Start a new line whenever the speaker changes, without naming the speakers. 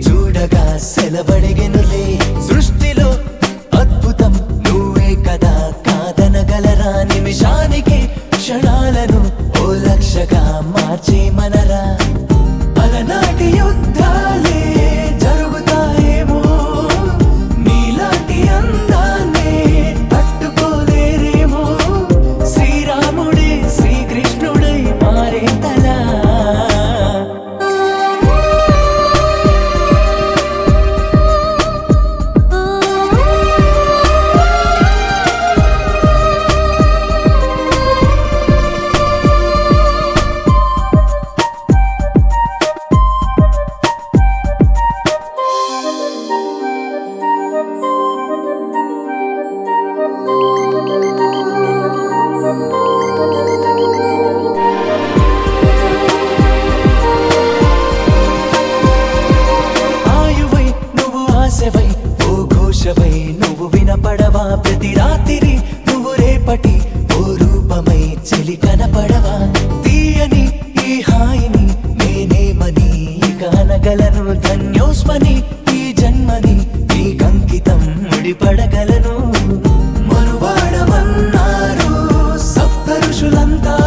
చూడగా సెలవడిగెనులే సృష్టిలో అద్భుతం నువ్వే కదా కాదనగలరా నిమిషానికి క్షణాలను ఓ లక్షగా మార్చే మనరా అలనాటి యుద్ధాలే జరుగుతాయేమో నీలాంటి అందాన్నే తట్టుకోలేరేమో శ్రీరాముడే శ్రీకృష్ణుడై మారేంతలా ఆయువై నువ్వు ఆశవై ఓ ఘోషవై నువ్వు వినపడవా ప్రతి రాత్రి నువ్వు రేపటి ఓ రూపమై చెలి కనపడవా తీయని ఈ హాయిని నేనేమని కానగలను ధన్యోస్మని ఈ జన్మని ఈ కంకితం ముడిపడగలను మనువాడమన్నారు సప్త ఋషులంతా